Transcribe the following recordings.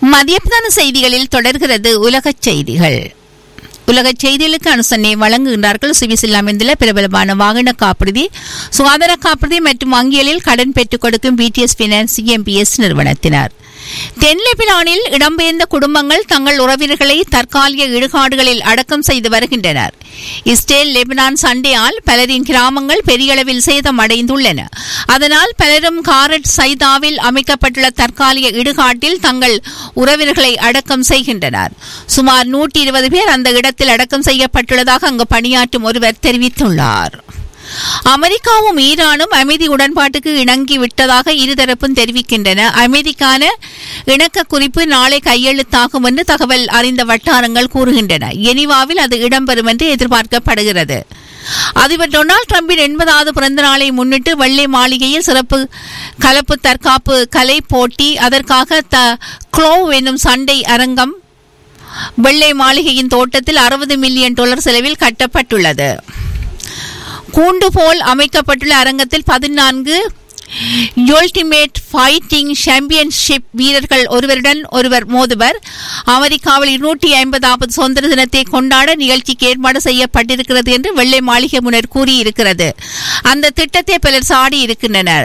மதியப்பிரதான செய்திகளில் தொடர்கிறது உலகச் செய்திகள் உலகச் செய்திகளுக்கு அனுசரணை வழங்குகின்றார்கள் சுவிஸில் அமைந்துள்ள பிரபலமான வாகன காப்புறுதி சுகாதார காப்புறுதி மற்றும் வங்கிகளில் கடன் பெற்றுக் கொடுக்கும் பிடிஎஸ் பினான்ஸ் எம்பிஎஸ் நிறுவனத்தினர் தென் லெபனானில் இடம்பெயர்ந்த குடும்பங்கள் தங்கள் உறவினர்களை தற்காலிக இடுகாடுகளில் அடக்கம் செய்து வருகின்றனர் இஸ்ரேல் லெபனான் சண்டையால் பலரின் கிராமங்கள் பெரிய அளவில் சேதமடைந்துள்ளன அதனால் பலரும் காரட் சைதாவில் அமைக்கப்பட்டுள்ள தற்காலிக இடுகாட்டில் தங்கள் உறவினர்களை அடக்கம் செய்கின்றனர் சுமார் நூற்றி இருபது பேர் அந்த இடத்தில் அடக்கம் செய்யப்பட்டுள்ளதாக அங்கு பணியாற்றும் ஒருவர் தெரிவித்துள்ளார் அமெரிக்காவும் ஈரானும் அமைதி உடன்பாட்டுக்கு இணங்கி விட்டதாக இருதரப்பும் தெரிவிக்கின்றன அமைதிக்கான இணக்க குறிப்பு நாளை கையெழுத்தாகும் என்று தகவல் அறிந்த வட்டாரங்கள் கூறுகின்றன எனிவாவில் அது இடம்பெறும் என்று எதிர்பார்க்கப்படுகிறது அதிபர் டொனால்டு டிரம்பின் எண்பதாவது பிறந்த நாளை முன்னிட்டு வெள்ளை மாளிகையில் சிறப்பு கலப்பு தற்காப்பு கலை போட்டி அதற்காக த க்ளோவ் என்னும் சண்டை அரங்கம் வெள்ளை மாளிகையின் தோட்டத்தில் அறுபது மில்லியன் டாலர் செலவில் கட்டப்பட்டுள்ளது கூண்டு போல் அமைக்கப்பட்டுள்ள அரங்கத்தில் பதினான்கு யோல்டிமேட் ஃபைட்டிங் சாம்பியன்ஷிப் வீரர்கள் ஒருவருடன் ஒருவர் மோதுவர் அமெரிக்காவில் இருநூற்றி ஐம்பதாவது சுதந்திர தினத்தை கொண்டாட நிகழ்ச்சிக்கு ஏற்பாடு செய்யப்பட்டிருக்கிறது என்று வெள்ளை மாளிகை முன்னர் கூறியிருக்கிறது அந்த திட்டத்தை பலர் சாடி இருக்கின்றனர்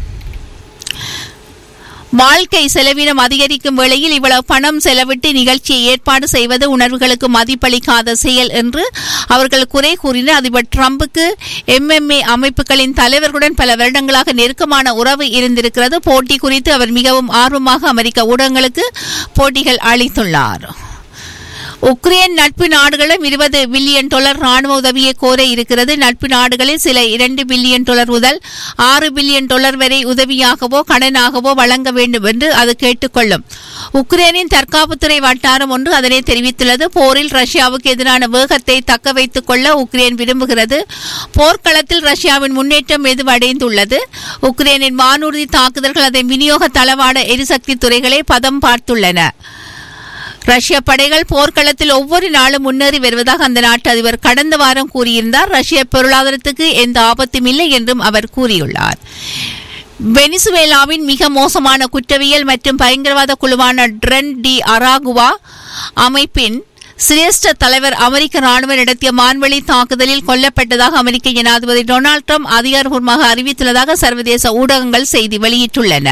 வாழ்க்கை செலவினம் அதிகரிக்கும் வேளையில் இவ்வளவு பணம் செலவிட்டு நிகழ்ச்சியை ஏற்பாடு செய்வது உணர்வுகளுக்கு மதிப்பளிக்காத செயல் என்று அவர்கள் குறை கூறினர் அதிபர் டிரம்புக்கு எம்எம்ஏ அமைப்புகளின் தலைவர்களுடன் பல வருடங்களாக நெருக்கமான உறவு இருந்திருக்கிறது போட்டி குறித்து அவர் மிகவும் ஆர்வமாக அமெரிக்க ஊடகங்களுக்கு போட்டிகள் அளித்துள்ளார் உக்ரைன் நட்பு நாடுகளும் இருபது பில்லியன் டாலர் ராணுவ உதவியை கோர இருக்கிறது நட்பு நாடுகளில் சில இரண்டு பில்லியன் டாலர் முதல் ஆறு பில்லியன் டாலர் வரை உதவியாகவோ கடனாகவோ வழங்க வேண்டும் என்று அது கேட்டுக்கொள்ளும் உக்ரைனின் தற்காப்புத்துறை வட்டாரம் ஒன்று அதனை தெரிவித்துள்ளது போரில் ரஷ்யாவுக்கு எதிரான வேகத்தை தக்க வைத்துக் கொள்ள உக்ரைன் விரும்புகிறது போர்க்களத்தில் ரஷ்யாவின் முன்னேற்றம் எதுவடைந்துள்ளது உக்ரைனின் வானூர்தி தாக்குதல்கள் அதன் விநியோக தளவாட எரிசக்தி துறைகளை பதம் பார்த்துள்ளன ரஷ்ய படைகள் போர்க்களத்தில் ஒவ்வொரு நாளும் முன்னேறி வருவதாக அந்த நாட்டு அதிபர் கடந்த வாரம் கூறியிருந்தார் ரஷ்ய பொருளாதாரத்துக்கு எந்த ஆபத்தும் இல்லை என்றும் அவர் கூறியுள்ளார் வெனிசுவேலாவின் மிக மோசமான குற்றவியல் மற்றும் பயங்கரவாத குழுவான ட்ரென் டி அராகுவா அமைப்பின் சிரேஷ்ட தலைவர் அமெரிக்க ராணுவ நடத்திய மான்வெளி தாக்குதலில் கொல்லப்பட்டதாக அமெரிக்க ஜனாதிபதி டொனால்டு ட்ரம்ப் அதிகாரப்பூர்வமாக அறிவித்துள்ளதாக சர்வதேச ஊடகங்கள் செய்தி வெளியிட்டுள்ளன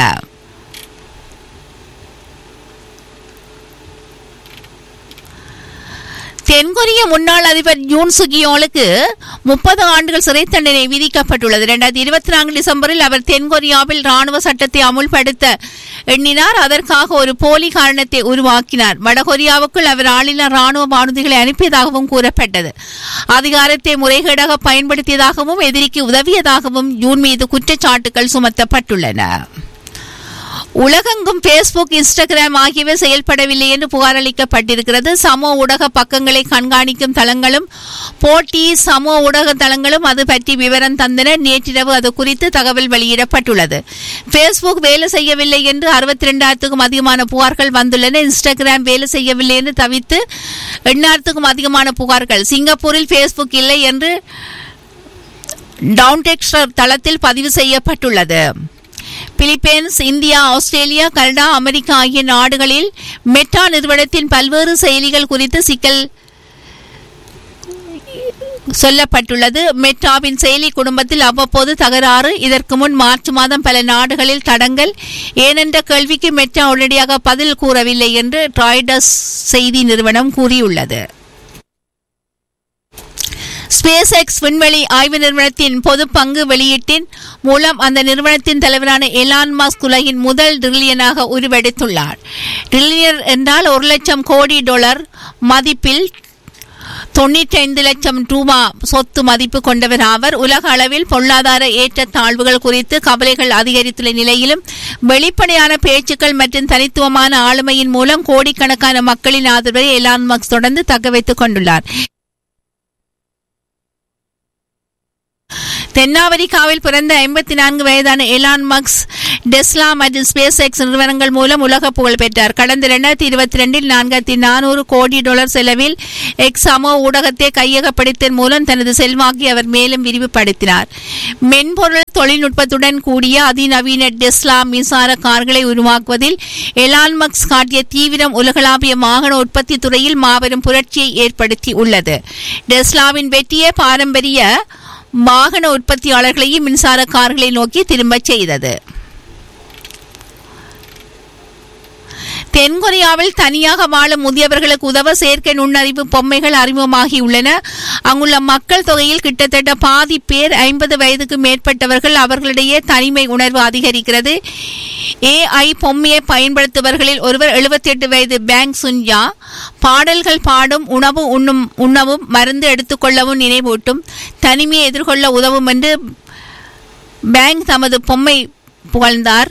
தென்கொரிய முன்னாள் அதிபர் யூன் சுகியோலுக்கு முப்பது ஆண்டுகள் சிறை தண்டனை விதிக்கப்பட்டுள்ளது இரண்டாயிரத்தி இருபத்தி நான்கு டிசம்பரில் அவர் தென்கொரியாவில் ராணுவ சட்டத்தை அமுல்படுத்த எண்ணினார் அதற்காக ஒரு போலி காரணத்தை உருவாக்கினார் வடகொரியாவுக்குள் அவர் ஆளில்லா ராணுவ வானூர்திகளை அனுப்பியதாகவும் கூறப்பட்டது அதிகாரத்தை முறைகேடாக பயன்படுத்தியதாகவும் எதிரிக்கு உதவியதாகவும் யூன் மீது குற்றச்சாட்டுகள் சுமத்தப்பட்டுள்ளன உலகெங்கும் பேஸ்புக் இன்ஸ்டாகிராம் ஆகியவை செயல்படவில்லை என்று புகார் அளிக்கப்பட்டிருக்கிறது சமூக ஊடக பக்கங்களை கண்காணிக்கும் தளங்களும் போட்டி சமூக ஊடக தளங்களும் அது பற்றி விவரம் தந்தன நேற்றிரவு அது குறித்து தகவல் வெளியிடப்பட்டுள்ளது பேஸ்புக் வேலை செய்யவில்லை என்று அறுபத்தி ரெண்டாயிரத்துக்கும் அதிகமான புகார்கள் வந்துள்ளன இன்ஸ்டாகிராம் வேலை செய்யவில்லை என்று தவித்து எண்ணாயிரத்துக்கும் அதிகமான புகார்கள் சிங்கப்பூரில் பேஸ்புக் இல்லை என்று டவுன்டெக்ஸ்டர் தளத்தில் பதிவு செய்யப்பட்டுள்ளது Philippines India Australia Canada America ஆகிய நாடுகளில் மெட்டா நிறுவனத்தின் பல்வேறு செயலிகள் குறித்து சிக்கல் சொல்லப்பட்டுள்ளது மெட்டாவின் செயலி குடும்பத்தில் அவ்வப்போது தகராறு இதற்கு முன் மார்ச் மாதம் பல நாடுகளில் தடங்கல் ஏனென்ற கேள்விக்கு மெட்டா உடனடியாக பதில் கூறவில்லை என்று ட்ராய்டஸ் செய்தி நிறுவனம் கூறியுள்ளது ஸ்பேஸ் எக்ஸ் விண்வெளி ஆய்வு நிறுவனத்தின் பொது பங்கு வெளியீட்டின் மூலம் அந்த நிறுவனத்தின் தலைவரான எலான் மாஸ்க் உலகின் முதல் ட்ரில்லியனாக உருவெடுத்துள்ளார் ட்ரில்லியர் என்றால் ஒரு லட்சம் கோடி டாலர் மதிப்பில் தொண்ணூற்றி ஐந்து லட்சம் ரூபா சொத்து மதிப்பு கொண்டவர் ஆவர் உலக அளவில் பொருளாதார ஏற்ற தாழ்வுகள் குறித்து கவலைகள் அதிகரித்துள்ள நிலையிலும் வெளிப்படையான பேச்சுக்கள் மற்றும் தனித்துவமான ஆளுமையின் மூலம் கோடிக்கணக்கான மக்களின் ஆதரவை எலான் மாஸ்க் தொடர்ந்து தக்க வைத்துக் கொண்டுள்ளார் தென்னாப்பிரிக்காவில் பிறந்த ஐம்பத்தி நான்கு வயதான எலான் மக்ஸ் டெஸ்லா மற்றும் ஸ்பேஸ் எக்ஸ் நிறுவனங்கள் மூலம் உலக புகழ் பெற்றார் கடந்த இரண்டாயிரத்தி இருபத்தி ரெண்டில் நான்காயிரத்தி நானூறு கோடி டாலர் செலவில் எக்ஸ் சமூக ஊடகத்தை கையகப்படுத்தல் மூலம் தனது செல்வாக்கை அவர் மேலும் விரிவுபடுத்தினார் மென்பொருள் தொழில்நுட்பத்துடன் கூடிய அதிநவீன டெஸ்லா மின்சார கார்களை உருவாக்குவதில் எலான் மக்ஸ் காட்டிய தீவிரம் உலகளாவிய வாகன உற்பத்தி துறையில் மாபெரும் புரட்சியை ஏற்படுத்தி உள்ளது டெஸ்லாவின் வெற்றியே பாரம்பரிய வாகன உற்பத்தியாளர்களையும் மின்சார கார்களை நோக்கி திரும்பச் செய்தது தென்கொரியாவில் தனியாக வாழும் முதியவர்களுக்கு உதவ செயற்கை நுண்ணறிவு பொம்மைகள் அறிமுகமாகியுள்ளன அங்குள்ள மக்கள் தொகையில் கிட்டத்தட்ட பாதி பேர் ஐம்பது வயதுக்கு மேற்பட்டவர்கள் அவர்களிடையே தனிமை உணர்வு அதிகரிக்கிறது ஏஐ பொம்மையை பயன்படுத்துபவர்களில் ஒருவர் எழுபத்தி எட்டு வயது பேங் சுன்யா பாடல்கள் பாடும் உணவு உண்ணும் உண்ணவும் மருந்து எடுத்துக்கொள்ளவும் நினைவூட்டும் தனிமையை எதிர்கொள்ள உதவும் என்று பேங்க் தமது பொம்மை புகழ்ந்தார்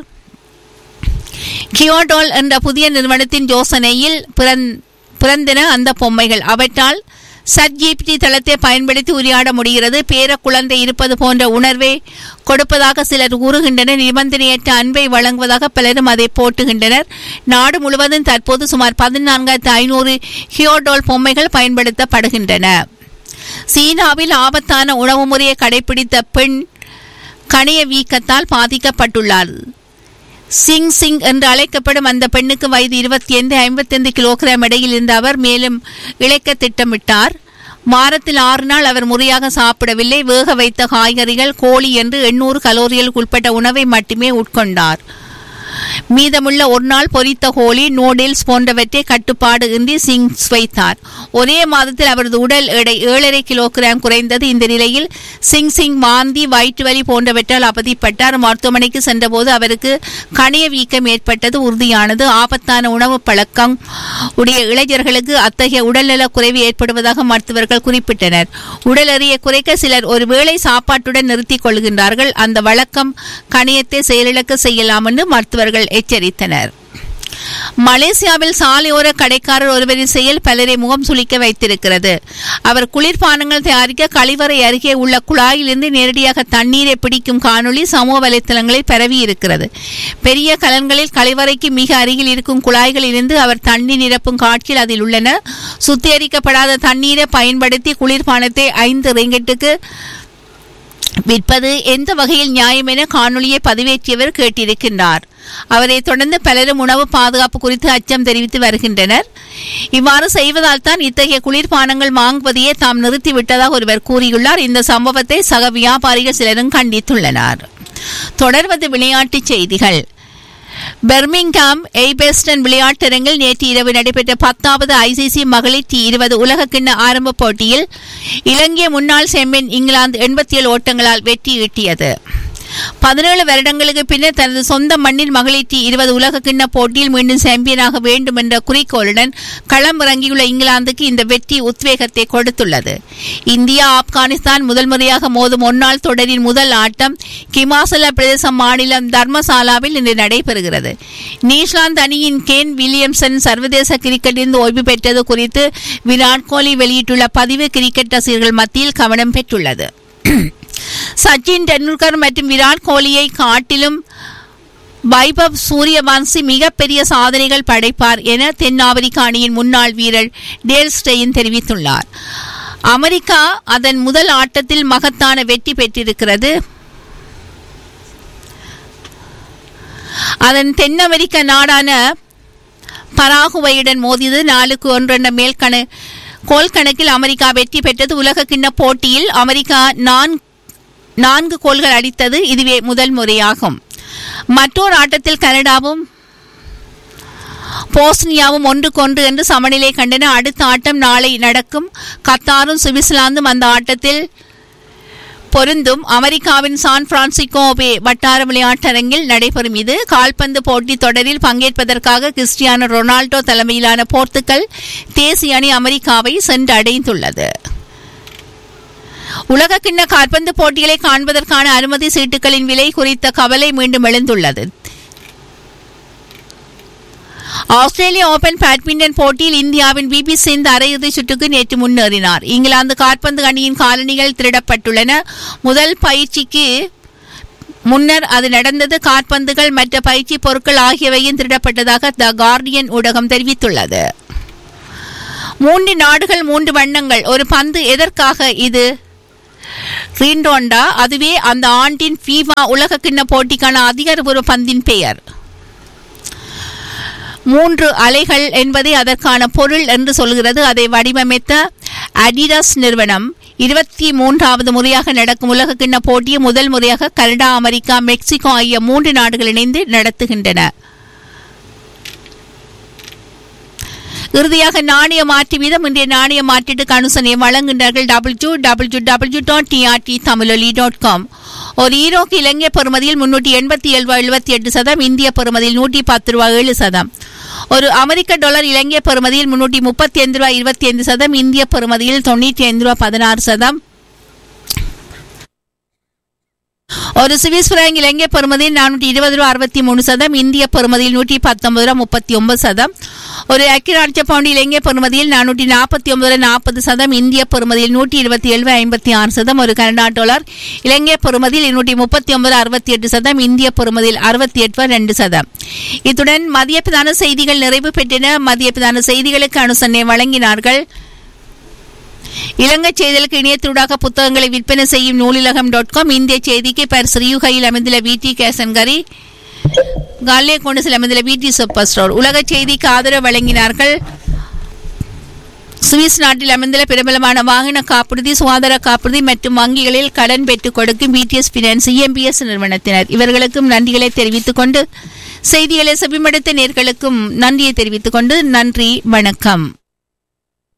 கியோடோல் என்ற புதிய நிறுவனத்தின் யோசனையில் பிறந்தன அந்த பொம்மைகள் அவற்றால் சட் ஜிபிடி தளத்தை பயன்படுத்தி உரையாட முடிகிறது பேர குழந்தை இருப்பது போன்ற உணர்வை கொடுப்பதாக சிலர் கூறுகின்றனர் நிபந்தனையற்ற அன்பை வழங்குவதாக பலரும் அதை போட்டுகின்றனர் நாடு முழுவதும் தற்போது சுமார் பதினான்காயிரத்து ஐநூறு ஹியோடோல் பொம்மைகள் பயன்படுத்தப்படுகின்றன சீனாவில் ஆபத்தான உணவு முறையை கடைபிடித்த பெண் கணைய வீக்கத்தால் பாதிக்கப்பட்டுள்ளார் சிங் சிங் என்று அழைக்கப்படும் அந்த பெண்ணுக்கு வயது இருபத்தி ஐந்து ஐம்பத்தைந்து கிலோகிராம் இடையில் இருந்த அவர் மேலும் இழைக்க திட்டமிட்டார் வாரத்தில் ஆறு நாள் அவர் முறையாக சாப்பிடவில்லை வேக வைத்த காய்கறிகள் கோழி என்று எண்ணூறு கலோரிகளுக்கு உட்பட்ட உணவை மட்டுமே உட்கொண்டார் மீதமுள்ள ஒரு நாள் பொரித்த கோழி நூடில்ஸ் போன்றவற்றை கட்டுப்பாடு இன்றி சிங் வைத்தார் ஒரே மாதத்தில் அவரது உடல் எடை ஏழரை கிலோகிராம் குறைந்தது இந்த நிலையில் சிங் சிங் வாந்தி வயிற்று வலி போன்றவற்றால் அவதிப்பட்டார் மருத்துவமனைக்கு சென்றபோது அவருக்கு கணைய வீக்கம் ஏற்பட்டது உறுதியானது ஆபத்தான உணவு பழக்கம் உடைய இளைஞர்களுக்கு அத்தகைய உடல்நலக் குறைவு ஏற்படுவதாக மருத்துவர்கள் குறிப்பிட்டனர் உடல் எறியை குறைக்க சிலர் ஒருவேளை சாப்பாட்டுடன் நிறுத்திக் கொள்கின்றார்கள் அந்த வழக்கம் கணையத்தை செயலிழக்க செய்யலாம் என்று மருத்துவர்கள் எச்சரித்தனர் மலேசியாவில் சாலையோர கடைக்காரர் ஒருவரின் செயல் பலரை முகம் சுளிக்க வைத்திருக்கிறது அவர் குளிர்பானங்கள் தயாரிக்க கழிவறை அருகே உள்ள குழாயிலிருந்து நேரடியாக தண்ணீரை பிடிக்கும் காணொளி சமூக வலைத்தளங்களில் பரவி இருக்கிறது பெரிய கலன்களில் கழிவறைக்கு மிக அருகில் இருக்கும் குழாய்களிலிருந்து அவர் தண்ணீர் நிரப்பும் காட்சியில் அதில் உள்ளன சுத்திகரிக்கப்படாத தண்ணீரை பயன்படுத்தி குளிர்பானத்தை ஐந்து ரிங்கெட்டுக்கு விற்பது எந்த வகையில் நியாயம் என காணொலியை பதிவேற்றியவர் கேட்டிருக்கின்றார் அவரை தொடர்ந்து பலரும் உணவு பாதுகாப்பு குறித்து அச்சம் தெரிவித்து வருகின்றனர் இவ்வாறு செய்வதால் தான் இத்தகைய குளிர்பானங்கள் வாங்குவதையே தாம் நிறுத்திவிட்டதாக ஒருவர் கூறியுள்ளார் இந்த சம்பவத்தை சக வியாபாரிகள் சிலரும் கண்டித்துள்ளனர் தொடர்வது விளையாட்டுச் செய்திகள் பெர்மிங்காம் எய்பெஸ்டன் விளையாட்டரங்கில் நேற்று இரவு நடைபெற்ற பத்தாவது ஐசிசி மகளிர் டி இருபது உலகக்கிண்ண ஆரம்ப போட்டியில் இலங்கை முன்னாள் செம்மன் இங்கிலாந்து எண்பத்தி ஏழு ஓட்டங்களால் வெற்றி ஈட்டியது பதினேழு வருடங்களுக்கு பின்னர் தனது சொந்த மண்ணில் மகளிர் டி இருபது உலக கிண்ண போட்டியில் மீண்டும் சாம்பியனாக வேண்டும் என்ற குறிக்கோளுடன் களம் இறங்கியுள்ள இங்கிலாந்துக்கு இந்த வெற்றி உத்வேகத்தை கொடுத்துள்ளது இந்தியா ஆப்கானிஸ்தான் முதல் முறையாக மோதும் ஒன்னாள் தொடரின் முதல் ஆட்டம் கிமாசல பிரதேச மாநிலம் தர்மசாலாவில் இன்று நடைபெறுகிறது நியூசிலாந்து அணியின் கேன் வில்லியம்சன் சர்வதேச கிரிக்கெட்டிலிருந்து ஓய்வு பெற்றது குறித்து விராட் கோலி வெளியிட்டுள்ள பதிவு கிரிக்கெட் ரசிகர்கள் மத்தியில் கவனம் பெற்றுள்ளது சச்சின் டெண்டுல்கர் மற்றும் விராட் கோலியை காட்டிலும் வைபவ் சூரியவன்சி மிகப்பெரிய சாதனைகள் படைப்பார் என தென்னாப்பிரிக்க அணியின் முன்னாள் வீரர் டேல் ஸ்டெயின் தெரிவித்துள்ளார் அமெரிக்கா அதன் முதல் ஆட்டத்தில் மகத்தான வெற்றி பெற்றிருக்கிறது அதன் தென் அமெரிக்க நாடான பராகுவையுடன் மோதியது நாலுக்கு ஒன்றென்ற மேல்கண கோல் கணக்கில் அமெரிக்கா வெற்றி பெற்றது உலக கிண்ண போட்டியில் அமெரிக்கா நான்கு நான்கு கோல்கள் அடித்தது இதுவே முதல் முறையாகும் மற்றொரு ஆட்டத்தில் கனடாவும் போஸ்னியாவும் ஒன்றுக்கொன்று என்று சமநிலை கண்டன அடுத்த ஆட்டம் நாளை நடக்கும் கத்தாரும் சுவிட்சர்லாந்தும் அந்த ஆட்டத்தில் பொருந்தும் அமெரிக்காவின் சான் பிரான்சிஸ்கோவே வட்டார விளையாட்டரங்கில் நடைபெறும் இது கால்பந்து போட்டி தொடரில் பங்கேற்பதற்காக கிறிஸ்டியானோ ரொனால்டோ தலைமையிலான போர்த்துக்கல் தேசிய அணி அமெரிக்காவை சென்றடைந்துள்ளது உலக கிண்ண கால்பந்து போட்டிகளை காண்பதற்கான அனுமதி சீட்டுகளின் விலை குறித்த கவலை மீண்டும் எழுந்துள்ளது ஆஸ்திரேலிய ஓபன் பேட்மிண்டன் போட்டியில் இந்தியாவின் பிபி சிந்து அரையிறுதி சுற்றுக்கு நேற்று முன்னேறினார் இங்கிலாந்து காற்பந்து அணியின் காலணிகள் திருடப்பட்டுள்ளன முதல் பயிற்சிக்கு முன்னர் அது நடந்தது காற்பந்துகள் மற்ற பயிற்சி பொருட்கள் ஆகியவையும் திருடப்பட்டதாக த கார்டியன் ஊடகம் தெரிவித்துள்ளது மூன்று நாடுகள் மூன்று வண்ணங்கள் ஒரு பந்து எதற்காக இது ரீண்டோண்டா அதுவே அந்த ஆண்டின் ஃபீவா உலக கிண்ண போட்டிக்கான அதிகாரபூர்வ பந்தின் பெயர் மூன்று அலைகள் என்பதே அதற்கான பொருள் என்று சொல்கிறது அதை வடிவமைத்த அடிடாஸ் நிறுவனம் இருபத்தி மூன்றாவது முறையாக நடக்கும் உலக கிண்ண போட்டியை முதல் முறையாக கனடா அமெரிக்கா மெக்சிகோ ஆகிய மூன்று நாடுகள் இணைந்து நடத்துகின்றன இறுதியாக நாணய மாற்று வீதம் இன்றைய நாணய மாற்றீட்டுக்கு அனுசனையை வழங்குகின்றார்கள் W W W dot TRT Tamiloli dot com ஒரு ஈரோக்கு இலங்கை பெறுமதியில் முன்னூற்றி எண்பத்தி ஏழு ரூபாய் எழுபத்தி எட்டு சதம் இந்திய பெறுமதியில் நூற்றி பத்து ரூபாய் ஏழு சதம் ஒரு அமெரிக்க டாலர் இலங்கை பெறுமதியில் முன்னூற்றி முப்பத்தி ஐந்து ரூபாய் இருபத்தி ஐந்து சதம் இந்திய பெறுமதியில் தொண்ணூற்றி ஐந்து ரூபாய் பதினாறு சதம் ஒரு சுவிஸ் பிராங்க் இலங்கை பெறுமதியில் நானூற்றி இருபது ரூபா அறுபத்தி மூணு சதம் இந்திய பெறுமதியில் நூற்றி பத்தொன்பது ரூபா முப்பத்தி ஒன்பது சதம் ஒரு அக்கிராட்ச பவுண்ட் இலங்கை பெறுமதியில் நானூற்றி நாற்பத்தி ஒன்பது நாற்பது சதம் இந்திய பெறுமதியில் நூற்றி இருபத்தி ஏழு ஐம்பத்தி ஆறு சதம் ஒரு கனடா டாலர் இலங்கை பெறுமதியில் இருநூற்றி முப்பத்தி ஒன்பது அறுபத்தி எட்டு சதம் இந்திய பெறுமதியில் அறுபத்தி எட்டு ரெண்டு சதம் இத்துடன் மதிய பிரதான செய்திகள் நிறைவு பெற்றன மதிய பிரதான செய்திகளுக்கு அனுசரணை வழங்கினார்கள் இலங்கை செய்திகளுக்கு இணையத்தூடாக புத்தகங்களை விற்பனை செய்யும் நூலிலகம் டாட் காம் இந்திய செய்திக்கு பெர் ஸ்ரீயுகையில் அமைந்துள்ள விடி கேசன்கரி காலே கொண்டு அமைந்துள்ள விடி சூப்பர் ஸ்டோர் உலக செய்திக்கு ஆதரவு வழங்கினார்கள் சுவிஸ் நாட்டில் அமைந்துள்ள பிரபலமான வாகன காப்புறுதி சுகாதார காப்புறுதி மற்றும் வங்கிகளில் கடன் பெற்றுக் கொடுக்கும் பிடிஎஸ் பினான்ஸ் இஎம்பிஎஸ் நிறுவனத்தினர் இவர்களுக்கும் நன்றிகளை தெரிவித்துக் கொண்டு செய்திகளை செவிமடுத்த நேர்களுக்கும் நன்றியை தெரிவித்துக் கொண்டு நன்றி வணக்கம்